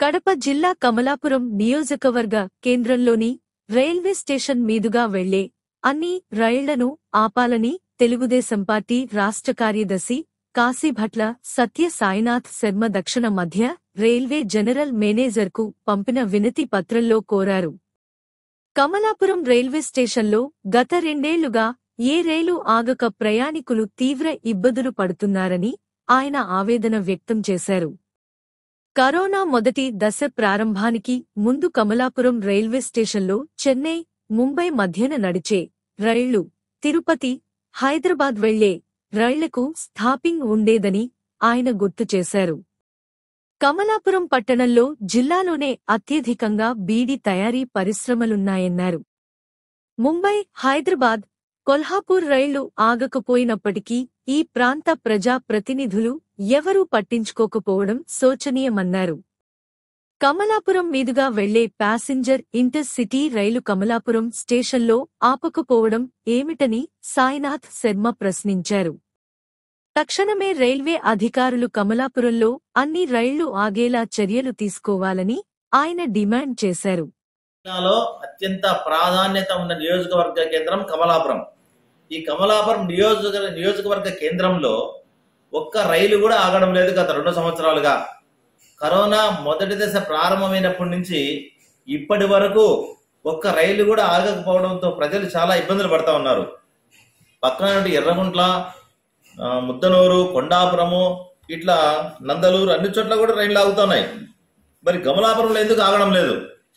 కడప జిల్లా కమలాపురం నియోజకవర్గ కేంద్రంలోని రైల్వే స్టేషన్ మీదుగా వెళ్లే అన్ని రైళ్లను ఆపాలని తెలుగుదేశం పార్టీ రాష్ట్ర కార్యదర్శి కాశీభట్ల సత్య సాయినాథ్ శర్మ దక్షిణ మధ్య రైల్వే జనరల్ మేనేజర్కు పంపిన వినతి పత్రంలో కోరారు కమలాపురం రైల్వే స్టేషన్లో గత రెండేళ్లుగా ఏ రైలు ఆగక ప్రయాణికులు తీవ్ర ఇబ్బందులు పడుతున్నారని ఆయన ఆవేదన వ్యక్తం చేశారు కరోనా మొదటి దశ ప్రారంభానికి ముందు కమలాపురం రైల్వే స్టేషన్లో చెన్నై ముంబై మధ్యన నడిచే రైళ్లు తిరుపతి హైదరాబాద్ వెళ్లే రైళ్లకు స్థాపింగ్ ఉండేదని ఆయన గుర్తు చేశారు కమలాపురం పట్టణంలో జిల్లాలోనే అత్యధికంగా బీడి తయారీ పరిశ్రమలున్నాయన్నారు ముంబై హైదరాబాద్ కొల్హాపూర్ రైళ్లు ఆగకపోయినప్పటికీ ఈ ప్రాంత ప్రజా ప్రతినిధులు ఎవరూ పట్టించుకోకపోవడం శోచనీయమన్నారు కమలాపురం మీదుగా వెళ్లే ప్యాసింజర్ ఇంటర్ సిటీ రైలు కమలాపురం స్టేషన్లో ఆపకపోవడం ఏమిటని సాయినాథ్ శర్మ ప్రశ్నించారు తక్షణమే రైల్వే అధికారులు కమలాపురంలో అన్ని రైళ్లు ఆగేలా చర్యలు తీసుకోవాలని ఆయన డిమాండ్ చేశారు జిల్లాలో అత్యంత ప్రాధాన్యత ఉన్న నియోజకవర్గ కేంద్రం కమలాపురం ఈ కమలాపురం నియోజక నియోజకవర్గ కేంద్రంలో ఒక్క రైలు కూడా ఆగడం లేదు గత రెండు సంవత్సరాలుగా కరోనా మొదటి దశ ప్రారంభమైనప్పటి నుంచి ఇప్పటి వరకు ఒక్క రైలు కూడా ఆగకపోవడంతో ప్రజలు చాలా ఇబ్బందులు పడతా ఉన్నారు పక్కన నుండి ఎర్రగుంట్ల ఆ, ముద్దనూరు కొండాపురము ఇట్లా నందలూరు అన్ని చోట్ల కూడా రైళ్లు ఆగుతున్నాయి మరి కమలాపురంలో ఎందుకు ఆగడం లేదు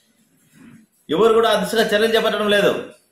ఎవరు కూడా ఆ దిశగా చర్యలు చేపట్టడం లేదు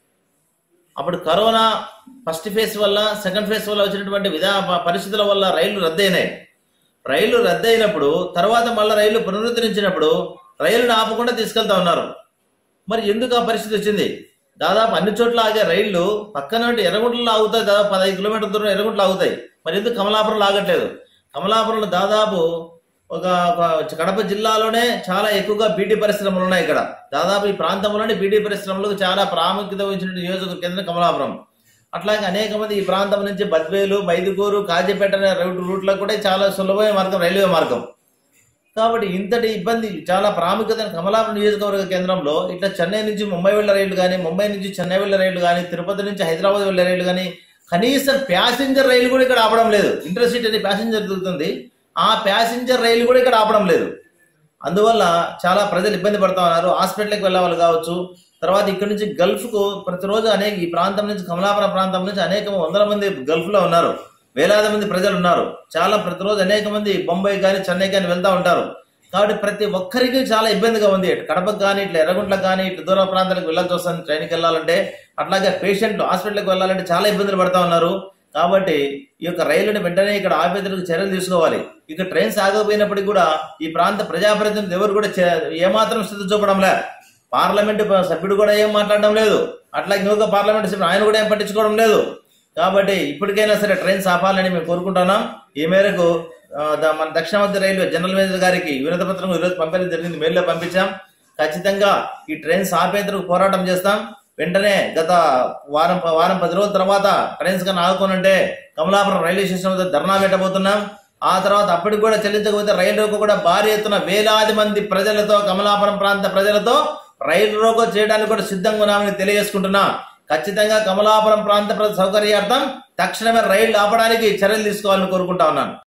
అప్పుడు కరోనా ఫస్ట్ ఫేజ్ వల్ల సెకండ్ ఫేజ్ వల్ల వచ్చినటువంటి విధా పరిస్థితుల వల్ల రైళ్లు రద్దయినాయి రైళ్లు రద్దయినప్పుడు తర్వాత మళ్ళీ రైళ్లు పునరుద్ధరించినప్పుడు రైలును ఆపకుండా తీసుకెళ్తా ఉన్నారు మరి ఎందుకు ఆ పరిస్థితి వచ్చింది దాదాపు అన్ని చోట్ల ఆగే రైళ్లు పక్కన ఎర్రగుంటలో ఆగుతాయి దాదాపు పదహైదు కిలోమీటర్ల దూరం ఎర్రగుంటలో ఆగుతాయి మరి ఎందుకు కమలాపురంలో ఆగట్లేదు కమలాపురంలో దాదాపు ఒక ఒక కడప జిల్లాలోనే చాలా ఎక్కువగా బీటీ పరిశ్రమలు ఉన్నాయి ఇక్కడ దాదాపు ఈ ప్రాంతంలోనే బీటీ పరిశ్రమలకు చాలా ప్రాముఖ్యత వహించిన నియోజకవర్గ కేంద్రం కమలాపురం అట్లాగే అనేక మంది ఈ ప్రాంతం నుంచి బద్వేలు మైదుకూరు కాజీపేట అనే రూట్ రూట్లకు కూడా చాలా సులభమైన మార్గం రైల్వే మార్గం కాబట్టి ఇంతటి ఇబ్బంది చాలా ప్రాముఖ్యత కమలాపురం నియోజకవర్గ కేంద్రంలో ఇట్లా చెన్నై నుంచి ముంబై వెళ్ళే రైళ్లు కానీ ముంబై నుంచి చెన్నై వెళ్ళే రైళ్లు కానీ తిరుపతి నుంచి హైదరాబాద్ వెళ్ళే రైళ్లు కానీ కనీసం ప్యాసింజర్ రైలు కూడా ఇక్కడ ఆపడం లేదు ఇంటర్సిటీ అనే ప్యాసింజర్ దొరుకుతుంది ఆ ప్యాసింజర్ రైలు కూడా ఇక్కడ ఆపడం లేదు అందువల్ల చాలా ప్రజలు ఇబ్బంది పడతా ఉన్నారు హాస్పిటల్కి వెళ్ళే వాళ్ళు కావచ్చు తర్వాత ఇక్కడ నుంచి గల్ఫ్ కు ప్రతిరోజు అనేక ఈ ప్రాంతం నుంచి కమలాపురం ప్రాంతం నుంచి అనేక వందల మంది గల్ఫ్ లో ఉన్నారు వేలాది మంది ప్రజలు ఉన్నారు చాలా ప్రతిరోజు అనేక మంది బొంబాయి కానీ చెన్నై కానీ వెళ్తా ఉంటారు కాబట్టి ప్రతి ఒక్కరికి చాలా ఇబ్బందిగా ఉంది ఇటు కడపకు కానీ ఇట్లా ఎర్రగుంట్లకు కానీ ఇటు దూర ప్రాంతాలకు వెళ్ళాల్సి వస్తుంది ట్రైన్కి వెళ్ళాలంటే అట్లాగే పేషెంట్లు హాస్పిటల్కి వెళ్ళాలంటే చాలా ఇబ్బందులు పడతా ఉన్నారు కాబట్టి ఈ యొక్క రైలుని వెంటనే ఇక్కడ ఆపేదలకు చర్యలు తీసుకోవాలి ఇక ట్రైన్స్ ఆగకపోయినప్పటికీ కూడా ఈ ప్రాంత ప్రజాప్రతినిధులు ఎవరు కూడా చే- ఏమాత్రం స్థితి చూపడంలే పార్లమెంట్ సభ్యుడు కూడా ఏం మాట్లాడడం లేదు అట్లాగే ఇంకొక పార్లమెంట్ సభ్యుడు ఆయన కూడా ఏం పట్టించుకోవడం లేదు కాబట్టి ఇప్పటికైనా సరే ట్రైన్స్ ఆపాలని మేము కోరుకుంటున్నాం ఈ మేరకు ఆ, ద- మన దక్షిణ మధ్య రైల్వే జనరల్ మేనేజర్ గారికి వినతి పత్రం ఈరోజు పంపడం జరిగింది మెయిల్లో పంపించాం ఖచ్చితంగా ఈ ట్రైన్స్ ఆపేందుకు పోరాటం చేస్తాం వెంటనే గత వారం వారం పది రోజుల తర్వాత ట్రైన్స్ కన్నా ఆగుకోనంటే కమలాపురం రైల్వే స్టేషన్ వద్ద ధర్నా పెట్టబోతున్నాం ఆ తర్వాత అప్పటికి కూడా చెల్లించకపోతే రైలు రోకో కూడా భారీ ఎత్తున వేలాది మంది ప్రజలతో కమలాపురం ప్రాంత ప్రజలతో రైలు రోకో చేయడానికి కూడా సిద్ధంగా ఉన్నామని తెలియజేసుకుంటున్నా ఖచ్చితంగా కమలాపురం ప్రాంత ప్రజల సౌకర్యార్థం తక్షణమే రైళ్లు ఆపడానికి చర్యలు తీసుకోవాలని కోరుకుంటా ఉన్నాను